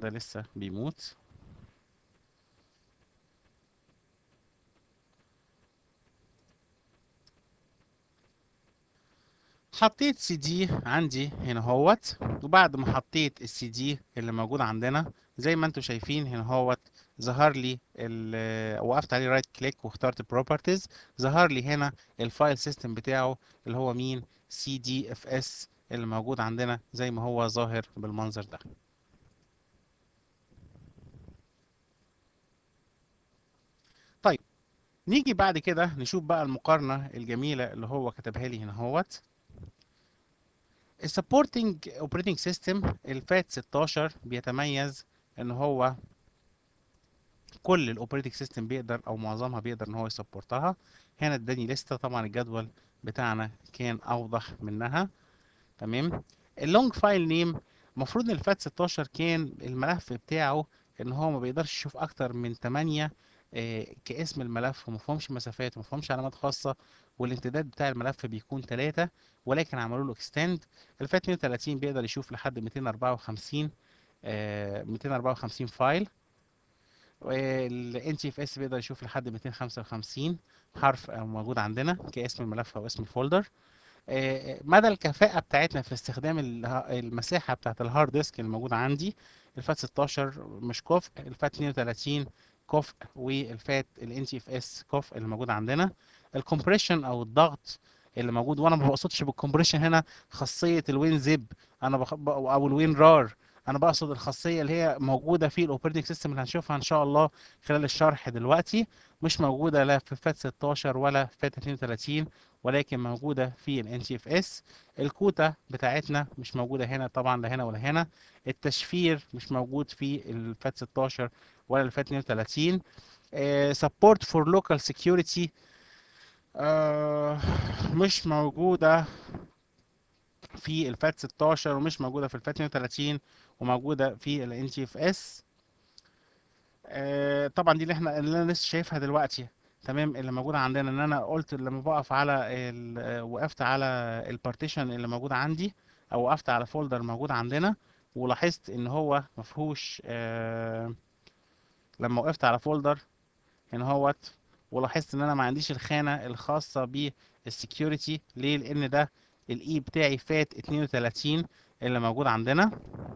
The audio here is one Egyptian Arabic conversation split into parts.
ده لسه بيموت حطيت سي دي عندي هنا هوت وبعد ما حطيت السي دي اللي موجود عندنا زي ما انتم شايفين هنا هوت ظهر لي ال- وقفت عليه رايت كليك واخترت بروبرتيز ظهر لي هنا الفايل سيستم بتاعه اللي هو مين سي دي اف اس اللي موجود عندنا زي ما هو ظاهر بالمنظر ده طيب نيجي بعد كده نشوف بقى المقارنة الجميلة اللي هو كتبها لي هنا هوت السبورتنج اوبريتنج سيستم الفات 16 بيتميز ان هو كل الاوبريتنج سيستم بيقدر او معظمها بيقدر ان هو يسبورتها هنا اداني لسته طبعا الجدول بتاعنا كان اوضح منها تمام اللونج فايل نيم المفروض ان الفات 16 كان الملف بتاعه ان هو ما بيقدرش يشوف اكتر من 8 آه، كاسم الملف وما فيهمش مسافات وما فيهمش علامات خاصه والامتداد بتاع الملف بيكون 3 ولكن عملوا له اكستند الفات 32 بيقدر يشوف لحد 254 آه، 254 فايل والان تي اف اس بيقدر يشوف لحد 255 حرف آه، موجود عندنا كاسم الملف او اسم الفولدر آه، مدى الكفاءة بتاعتنا في استخدام اله- المساحة بتاعت الهارد ديسك الموجودة عندي الفات 16 مش كفء الفات 32 كفء والفات ال NTFS كفء اللي موجود عندنا الكompression او الضغط اللي موجود وانا ما بقصدش بالكompression هنا خاصية الوين زب انا بخ... ب- او الوين رار انا بقصد الخاصية اللي هي موجودة في الاوبريتنج سيستم اللي هنشوفها ان شاء الله خلال الشرح دلوقتي مش موجودة لا في فات 16 ولا في فات 32 ولكن موجودة في ال NTFS الكوتا بتاعتنا مش موجودة هنا طبعا لا هنا ولا هنا التشفير مش موجود في الفات 16 ولا الفات 32 آه، support for local security آه، مش موجودة في الفات 16 ومش موجودة في الفات 32 وموجودة في ال NTFS آه، طبعا دي اللي احنا اللي انا لسه شايفها دلوقتي تمام اللي موجودة عندنا ان انا قلت لما بقف على ال... آه، وقفت على البارتيشن اللي موجود عندي او وقفت على فولدر موجود عندنا ولاحظت ان هو مفهوش آه، لما وقفت على فولدر هنا هوت ولاحظت ان انا ما عنديش الخانة الخاصة بالسكيورتي ليه لان ده الاي بتاعي فات 32 اللي موجود عندنا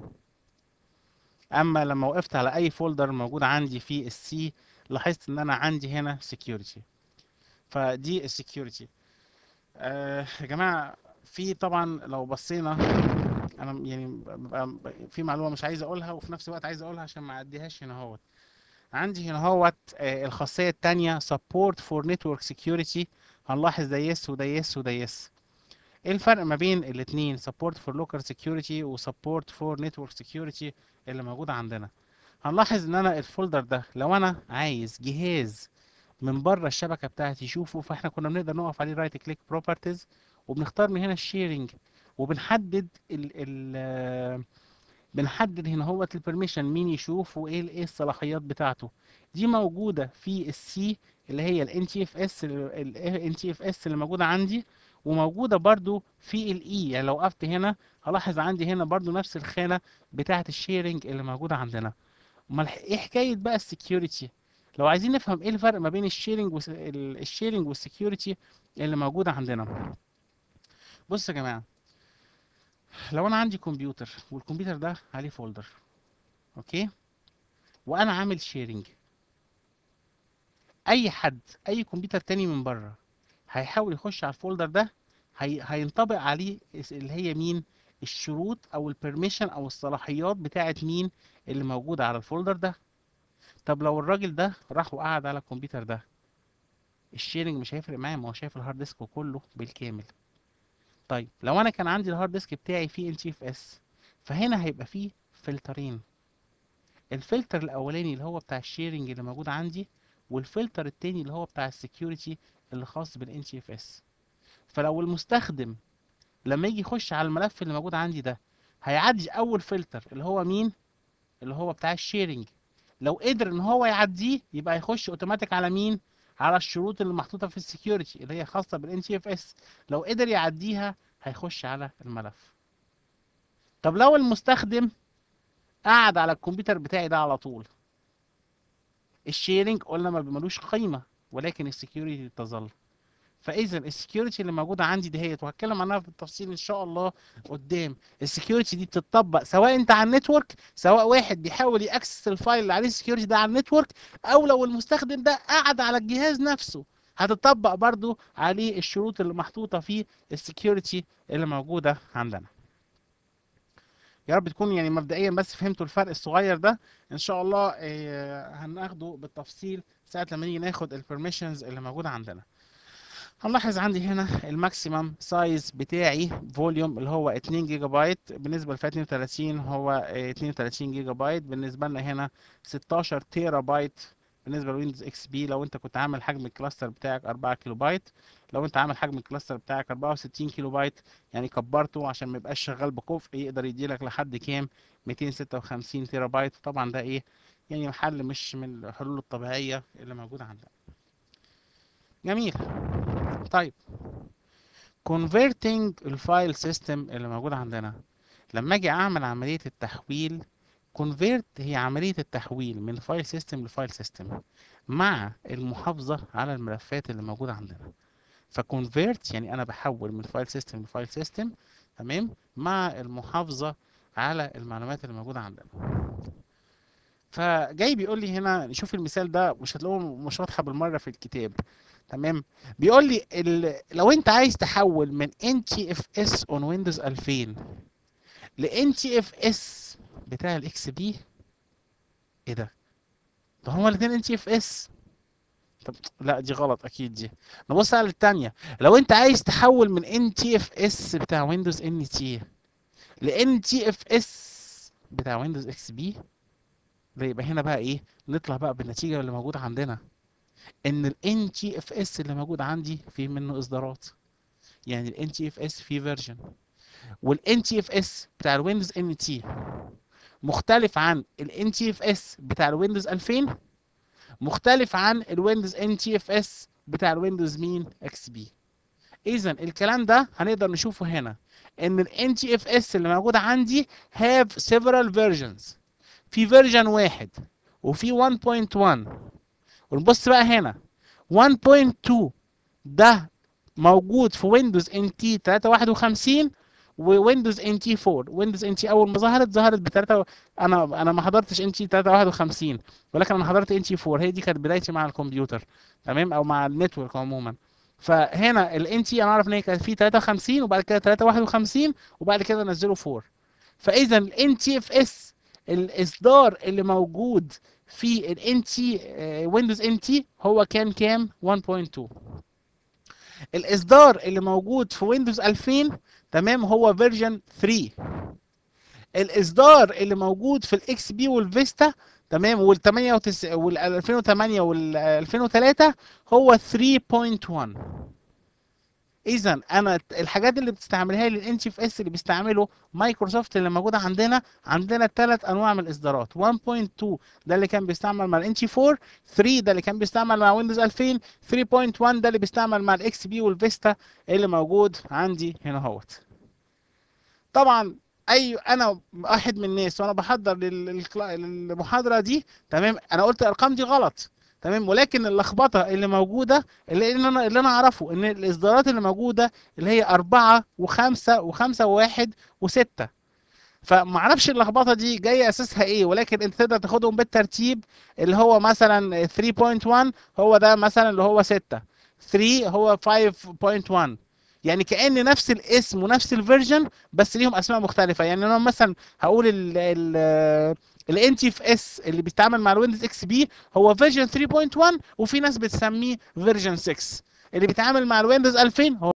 اما لما وقفت على اي فولدر موجود عندي في السي لاحظت ان انا عندي هنا security فدي السكيورتي آه يا جماعة في طبعا لو بصينا انا يعني ببقى في معلومة مش عايز اقولها وفي نفس الوقت عايز اقولها عشان ما اعديهاش هنا اهوت عندي هنا اهوت آه الخاصية التانية support for network security هنلاحظ ده يس وده يس وده يس ايه الفرق ما بين الاتنين support for local security و support for network security اللي موجودة عندنا هنلاحظ ان انا الفولدر ده لو انا عايز جهاز من بره الشبكة بتاعتي يشوفه فاحنا كنا بنقدر نقف عليه رايت كليك بروبرتيز وبنختار من هنا الشيرنج وبنحدد ال ال بنحدد هنا هو البرميشن مين يشوف وايه ال- ايه الصلاحيات بتاعته دي موجودة في السي اللي هي ال NTFS ال NTFS اللي موجودة عندي وموجودة برضو في الاي يعني لو وقفت هنا هلاحظ عندي هنا برضو نفس الخانة بتاعة الشيرنج اللي موجودة عندنا امال ايه حكاية بقى السكيورتي لو عايزين نفهم ايه الفرق ما بين الشيرنج والس- ال- الشيرنج والسكيورتي اللي موجودة عندنا بص يا جماعة لو انا عندي كمبيوتر والكمبيوتر ده عليه فولدر اوكي وانا عامل شيرنج اي حد اي كمبيوتر تاني من بره هيحاول يخش على الفولدر ده هي... هينطبق عليه اس- اللي هي مين الشروط او البرميشن او الصلاحيات بتاعت مين اللي موجودة على الفولدر ده طب لو الراجل ده راح وقعد على الكمبيوتر ده الشيرنج مش هيفرق معاه ما هو شايف الهارد ديسك كله بالكامل طيب لو انا كان عندي الهارد ديسك بتاعي فيه ان تي اف اس فهنا هيبقى فيه فلترين الفلتر الاولاني اللي هو بتاع الشيرنج اللي موجود عندي والفلتر التاني اللي هو بتاع السكيورتي اللي خاص بالان تي اف اس فلو المستخدم لما يجي يخش على الملف اللي موجود عندي ده هيعدي اول فلتر اللي هو مين اللي هو بتاع الشيرنج لو قدر ان هو يعديه يبقى يخش اوتوماتيك على مين على الشروط اللي محطوطه في السكيورتي اللي هي خاصه بالان تي اف اس لو قدر يعديها هيخش على الملف طب لو المستخدم قعد على الكمبيوتر بتاعي ده على طول الشيرنج قلنا ما ملوش قيمه ولكن السكيورتي تظل فاذا السكيورتي اللي موجوده عندي دهيت وهتكلم عنها بالتفصيل ان شاء الله قدام السكيورتي دي بتطبق سواء انت على النتورك سواء واحد بيحاول ياكسس الفايل اللي عليه السكيورتي ده على النتورك او لو المستخدم ده قعد على الجهاز نفسه هتطبق برضو عليه الشروط اللي محطوطه في السكيورتي اللي موجوده عندنا يا رب تكون يعني مبدئيا بس فهمتوا الفرق الصغير ده ان شاء الله آه، هناخده بالتفصيل ساعه لما نيجي ناخد البرميشنز اللي موجوده عندنا هنلاحظ عندي هنا الماكسيمم سايز بتاعي فوليوم اللي هو 2 جيجا بايت بالنسبه ل 32 هو آه، 32 جيجا بايت بالنسبه لنا هنا 16 تيرا بايت بالنسبه لويندوز اكس بي لو انت كنت عامل حجم الكلاستر بتاعك 4 كيلو بايت لو انت عامل حجم الكلاستر بتاعك 64 كيلو بايت يعني كبرته عشان ما يبقاش شغال بكفء يقدر يديلك لحد كام 256 تيرا بايت طبعا ده ايه يعني محل مش من الحلول الطبيعيه اللي موجوده عندنا جميل طيب converting الفايل سيستم اللي موجود عندنا لما اجي اعمل عمليه التحويل convert هي عمليه التحويل من فايل سيستم لفايل سيستم مع المحافظه على الملفات اللي موجوده عندنا فكونفيرت يعني انا بحول من فايل سيستم لفايل سيستم تمام مع المحافظه على المعلومات اللي موجوده عندنا فجاي بيقول لي هنا نشوف المثال ده مش هتلاقوه مش واضحه بالمره في الكتاب تمام بيقول لي ال... لو انت عايز تحول من NTFS on Windows 2000 ل NTFS بتاع الاكس بي ايه ده ده هما الاثنين NTFS طب لا دي غلط اكيد دي نبص على الثانيه لو انت عايز تحول من NTFS بتاع ويندوز NT ل NTFS بتاع ويندوز اكس بي ده يبقى هنا بقى ايه نطلع بقى بالنتيجه اللي موجوده عندنا ان ال NTFS اللي موجود عندي فيه منه اصدارات يعني ال NTFS فيه فيرجن وال NTFS بتاع الويندوز NT مختلف عن ال NTFS بتاع الويندوز 2000 مختلف عن الويندوز NTFS بتاع الويندوز مين اكس بي اذا الكلام ده هنقدر نشوفه هنا ان ال NTFS اللي موجود عندي have several versions في فيرجن واحد وفي 1.1 ونبص بقى هنا 1.2 ده موجود في ويندوز ان تي 351 وويندوز ان تي 4 ويندوز ان تي اول ما ظهرت ظهرت ب 3 انا انا ما حضرتش ان تي 351 ولكن انا حضرت ان تي 4 هي دي كانت بدايتي مع الكمبيوتر تمام او مع النتورك عموما فهنا الان تي انا اعرف ان هي كانت في 53 وبعد كده 351 وبعد كده نزلوا 4 فاذا الان تي اف اس الاصدار اللي موجود في الان تي ويندوز ان تي هو كان كام 1.2 الاصدار اللي موجود في ويندوز 2000 تمام هو فيرجن 3 الاصدار اللي موجود في الاكس بي والفيستا تمام وال 98 وال 2008 وال 2003 هو 3.1 اذا انا الحاجات اللي بتستعملها لي الان اف اس اللي بيستعمله مايكروسوفت اللي موجوده عندنا عندنا ثلاث انواع من الاصدارات 1.2 ده اللي كان بيستعمل مع الان 4 3 ده اللي كان بيستعمل مع ويندوز 2000 3.1 ده اللي بيستعمل مع الاكس بي والفيستا اللي موجود عندي هنا اهوت طبعا اي انا واحد من الناس وانا بحضر للمحاضره دي تمام انا قلت الارقام دي غلط تمام ولكن اللخبطه اللي موجوده اللي انا اللي انا اعرفه ان الاصدارات اللي موجوده اللي هي أربعة وخمسة وخمسة وواحد وستة فمعرفش اللخبطه دي جايه اساسها ايه ولكن انت تقدر تاخدهم بالترتيب اللي هو مثلا 3.1 هو ده مثلا اللي هو 6 3 هو 5.1 يعني كأن نفس الاسم ونفس الفيرجن بس ليهم اسماء مختلفه يعني انا مثلا هقول ال ال الان تي اف اس اللي بيتعامل مع الويندوز اكس بي هو فيرجن 3.1 وفي ناس بتسميه فيرجن 6 اللي بيتعامل مع الويندوز 2000 هو